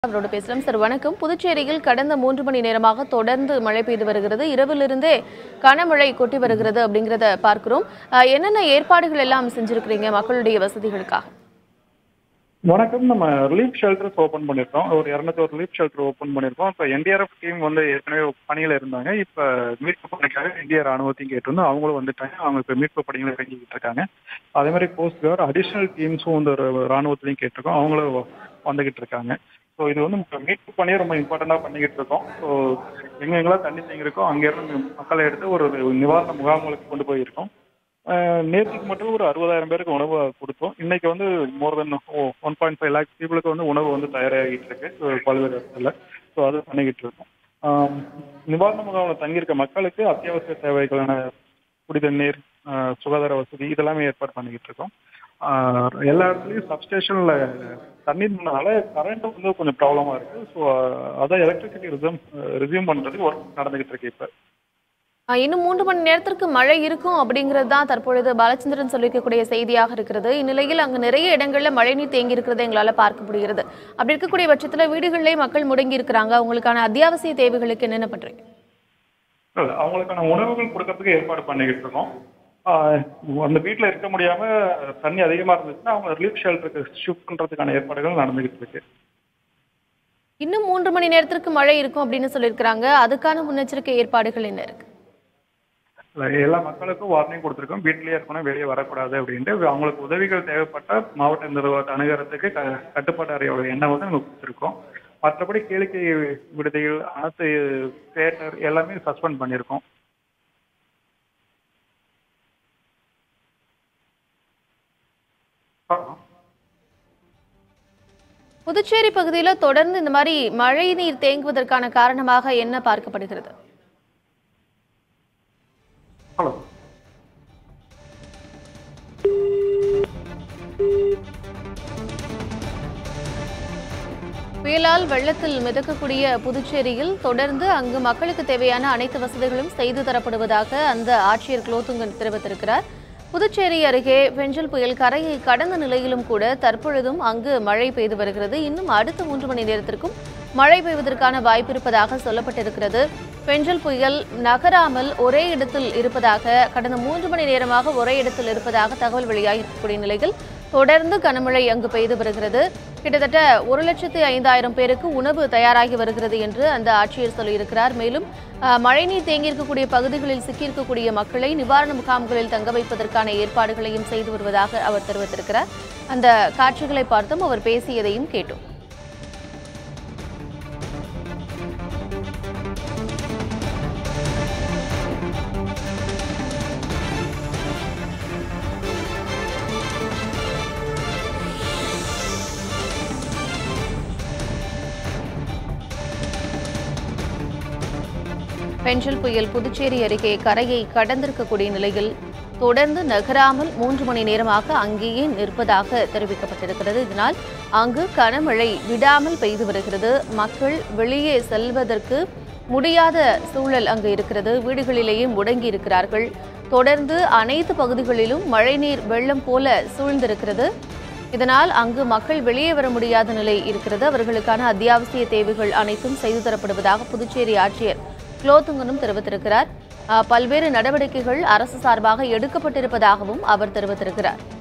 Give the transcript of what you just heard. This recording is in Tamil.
அவரோடு பேசலாம் சார் வணக்கம் புதுச்சேரியில் கடந்த மூன்று மணி நேரமாக தொடர்ந்து மழை பெய்து வருகிறது இரவிலிருந்தே கனமழை கொட்டி வருகிறது அப்படிங்கிறத பார்க்கிறோம் அஹ், என்னென்ன ஏற்பாடுகள் எல்லாம் செஞ்சிருக்கிறீங்க மக்களுடைய வசதிகளுக்காக வணக்கம் நம்ம ரிலீஃப் ஷெல்டர்ஸ் ஓபன் பண்ணிருக்கோம் ஒரு இரநூத்தோரு ரிலீஃப் ஷெல்டர் ஓபன் பண்ணிருக்கோம் இப்போ என்டிஆர்எஃப் டீம் வந்து ஏற்கனவே பணியில இருந்தாங்க இப்ப மீட்பு பணிக்காக இந்திய ராணுவத்தையும் கேட்டிருந்தோம் அவங்களும் வந்துட்டாங்க அவங்க இப்ப மீட்பு பணிகளை இறங்கிக்கிட்டு இருக்காங்க அதே மாதிரி கோஸ்ட் கார்டு அடிஷனல் டீம்ஸும் வந்து ஒரு ராணுவத்திலையும் கேட்டிருக்கோம் அவங்களும் வந்துகிட்டு இருக்காங்க ஸோ இது வந்து இப்ப மீட்பு பணியை ரொம்ப இம்பார்ட்டண்டா பண்ணிக்கிட்டு இருக்கோம் ஸோ எங்க எங்கெல்லாம் தண்ணி தேங்கியிருக்கோ அங்கிருந்து மக்களை எடுத்து ஒரு நிவாரண முகாம்களுக்கு கொண்டு போயிருக்கோம் ஆஹ் நேற்றுக்கு மட்டும் ஒரு அறுபதாயிரம் பேருக்கு உணவு கொடுத்தோம் இன்னைக்கு வந்து more than one point five lakhs பீப்புளுக்கு வந்து உணவு வந்து தயாராகிட்டு இருக்கு அஹ் பல்வேறு இடத்துல ஸோ அது பண்ணிக்கிட்டு இருக்கோம் ஆம், நிவாரண முகாமில் தங்கியிருக்க மக்களுக்கு அத்தியாவசிய தேவைகளான குடி தண்ணீர் ஆஹ் சுகாதார வசதி இதெல்லாமே ஏற்பாடு பண்ணிக்கிட்டு இருக்கோம் ஆஹ் எல்லா இடத்துலையும் சப்ஸ்டேஷன்ல தண்ணீர் முன்னால கரண்ட் வந்து கொஞ்சம் ப்ராப்ளமா இருக்கு ஸோ அதான் எலக்ட்ரிசிட்டி ரிசம் ரிசியூம் பண்றதுக்கு ஒர்க் நடந்துகிட்டு இருக்கு இப்போ அஹ், இன்னும் மூன்று மணி நேரத்திற்கு மழை இருக்கும் அப்படிங்கிறது தான் தற்பொழுது பாலச்சந்திரன் சொல்லியிருக்கக்கூடிய செய்தியாக இருக்கிறது இந்நிலையில் அங்கு நிறைய இடங்கள்ல மழைநீர் தேங்கி இருக்கிறதை எங்களால பார்க்க முடிகிறது அப்படி இருக்கக்கூடிய பட்சத்துல வீடுகளிலே மக்கள் முடங்கி இருக்கிறாங்க அவங்களுக்கான அத்தியாவசிய தேவைகளுக்கு என்னென்ன பண்றீங்க இல்ல, அவங்களுக்கான உணவுகள் கொடுக்கறதுக்கு ஏற்பாடு பண்ணிக்கிட்டு இருக்கோம் ஆஹ் அந்த வீட்டில் இருக்க முடியாம தண்ணி அதிகமா இருந்துச்சுன்னா அவங்க ரிலீஃப் ஷெல்டருக்கு ஷிஃப்ட் பண்றதுக்கான ஏற்பாடுகள் நடந்துகிட்டு இருக்கு இன்னும் மூன்று மணி நேரத்திற்கு மழை இருக்கும் அப்படின்னு சொல்லியிருக்கிறாங்க அதுக்கான முன்னெச்சரிக்கை ஏற்பாடுகள் என்ன இருக்கு இல்ல, எல்லா மக்களுக்கும் வார்னிங் கொடுத்துருக்கோம் வீட்டிலேயே இருக்கணும் வெளியே வரக்கூடாது அப்படின்ட்டு அவங்களுக்கு உதவிகள் தேவைப்பட்ட மாவட்ட நிர்வாகத்தை அணுகிறதுக்கு க- கட்டுப்பாட்டு அறையோட எண்ணம் வந்து நம்ம கொடுத்துருக்கோம் மற்றபடி கேளிக்கை விடுதிகள் அனைத்து தியேட்டர் எல்லாமே சஸ்பெண்ட் பண்ணியிருக்கோம் புதுச்சேரி பகுதியில தொடர்ந்து இந்த மாதிரி மழை நீர் தேங்குவதற்கான காரணமாக என்ன பார்க்கப்படுகிறது ஹலோ புயலால் வெள்ளத்தில் மிதக்கக்கூடிய புதுச்சேரியில் தொடர்ந்து அங்கு மக்களுக்கு தேவையான அனைத்து வசதிகளும் செய்து தரப்படுவதாக அந்த ஆட்சியர் குலோத்துங்கன் தெரிவித்திருக்கிறார் புதுச்சேரி அருகே பெஞ்சல் புயல் கரையை கடந்த நிலையிலும் கூட தற்பொழுதும் அங்கு மழை பெய்து வருகிறது இன்னும் அடுத்த மூன்று மணி நேரத்திற்கும் மழை பெய்வதற்கான வாய்ப்பு இருப்பதாக சொல்லப்பட்டிருக்கிறது பெஞ்சல் புயல் நகராமல் ஒரே இடத்தில் இருப்பதாக கடந்த மூன்று மணி நேரமாக ஒரே இடத்தில் இருப்பதாக தகவல் வெளியாகி இருக்கக்கூடிய நிலையில் தொடர்ந்து கனமழை அங்கு பெய்து வருகிறது கிட்டத்தட்ட ஒரு லட்சத்து ஐந்தாயிரம் பேருக்கு உணவு தயாராகி வருகிறது என்று அந்த ஆட்சியர் சொல்லியிருக்கிறார் மேலும் அஹ், மழைநீர் தேங்கியிருக்கக்கூடிய பகுதிகளில் சிக்கியிருக்கக்கூடிய மக்களை நிவாரண முகாம்களில் தங்க வைப்பதற்கான ஏற்பாடுகளையும் செய்து வருவதாக அவர் தெரிவித்திருக்கிறார் அந்த காட்சிகளை பார்த்தும் அவர் பேசியதையும் கேட்டோம் பெஞ்சல் புயல் புதுச்சேரி அருகே கரையை கடந்திருக்கக்கூடிய நிலையில் தொடர்ந்து நகராமல் மூன்று மணி நேரமாக அங்கேயே நிற்பதாக தெரிவிக்கப்பட்டிருக்கிறது இதனால் அங்கு கனமழை விடாமல் பெய்து வருகிறது மக்கள் வெளியே செல்வதற்கு முடியாத சூழல் அங்கு இருக்கிறது வீடுகளிலேயே முடங்கி இருக்கிறார்கள் தொடர்ந்து அனைத்து பகுதிகளிலும் மழைநீர் வெள்ளம் போல சூழ்ந்திருக்கிறது இதனால் அங்கு மக்கள் வெளியே வர முடியாத நிலை இருக்கிறது அவர்களுக்கான அத்தியாவசிய தேவைகள் அனைத்தும் செய்து தரப்படுவதாக புதுச்சேரி ஆட்சியர் குலோத்துங்கனும் தெரிவித்திருக்கிறார் அஹ், பல்வேறு நடவடிக்கைகள் அரசு சார்பாக எடுக்கப்பட்டிருப்பதாகவும் அவர் தெரிவித்திருக்கிறார்